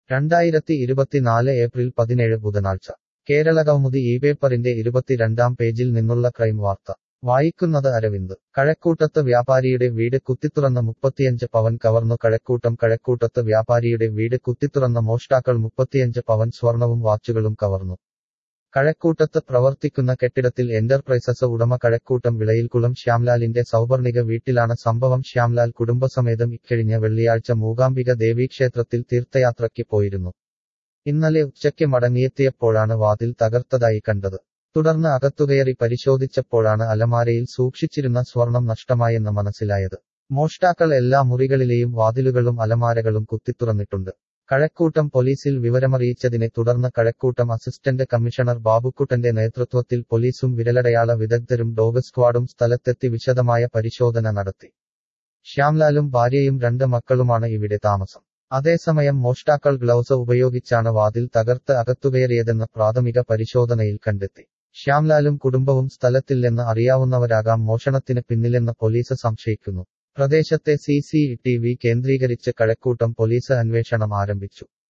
രണ്ടായിരത്തി ഇരുപത്തിനാല് ഏപ്രിൽ പതിനേഴ് ബുധനാഴ്ച കേരളകൗമുദി ഈ പേപ്പറിന്റെ ഇരുപത്തിരണ്ടാം പേജിൽ നിന്നുള്ള ക്രൈം വാർത്ത വായിക്കുന്നത് അരവിന്ദ് കഴക്കൂട്ടത്ത് വ്യാപാരിയുടെ വീട് കുത്തിത്തുറന്ന മുപ്പത്തിയഞ്ച് പവൻ കവർന്നു കഴക്കൂട്ടം കഴക്കൂട്ടത്ത് വ്യാപാരിയുടെ വീട് കുത്തിത്തുറന്ന മോഷ്ടാക്കൾ മുപ്പത്തിയഞ്ച് പവൻ സ്വർണവും വാച്ചുകളും കവർന്നു കഴക്കൂട്ടത്ത് പ്രവർത്തിക്കുന്ന കെട്ടിടത്തിൽ എന്റർപ്രൈസസ് ഉടമ കഴക്കൂട്ടം വിളയിൽക്കുളം ശ്യാംലാലിന്റെ സൗവർണിക വീട്ടിലാണ് സംഭവം ശ്യാംലാൽ കുടുംബസമേതം ഇക്കഴിഞ്ഞ വെള്ളിയാഴ്ച മൂകാംബിക ദേവീക്ഷേത്രത്തിൽ തീർത്ഥയാത്രയ്ക്ക് പോയിരുന്നു ഇന്നലെ ഉച്ചയ്ക്ക് മടങ്ങിയെത്തിയപ്പോഴാണ് വാതിൽ തകർത്തതായി കണ്ടത് തുടർന്ന് അകത്തുകയറി പരിശോധിച്ചപ്പോഴാണ് അലമാരയിൽ സൂക്ഷിച്ചിരുന്ന സ്വർണം നഷ്ടമായെന്ന് മനസ്സിലായത് മോഷ്ടാക്കൾ എല്ലാ മുറികളിലെയും വാതിലുകളും അലമാരകളും കുത്തിത്തുറന്നിട്ടുണ്ട് കഴക്കൂട്ടം പോലീസിൽ വിവരമറിയിച്ചതിനെ തുടർന്ന് കഴക്കൂട്ടം അസിസ്റ്റന്റ് കമ്മീഷണർ ബാബുക്കുട്ടന്റെ നേതൃത്വത്തിൽ പോലീസും വിരലടയാള വിദഗ്ധരും ഡോഗ് സ്ക്വാഡും സ്ഥലത്തെത്തി വിശദമായ പരിശോധന നടത്തി ശ്യാംലാലും ഭാര്യയും രണ്ട് മക്കളുമാണ് ഇവിടെ താമസം അതേസമയം മോഷ്ടാക്കൾ ഗ്ലൗസ് ഉപയോഗിച്ചാണ് വാതിൽ തകർത്ത് അകത്തുകയറിയതെന്ന് പ്രാഥമിക പരിശോധനയിൽ കണ്ടെത്തി ശ്യാംലാലും കുടുംബവും സ്ഥലത്തില്ലെന്ന് അറിയാവുന്നവരാകാം മോഷണത്തിന് പിന്നിലെന്ന് പോലീസ് സംശയിക്കുന്നു പ്രദേശത്തെ സി സി ടി വി കേന്ദ്രീകരിച്ച് കഴക്കൂട്ടം പോലീസ് അന്വേഷണം ആരംഭിച്ചു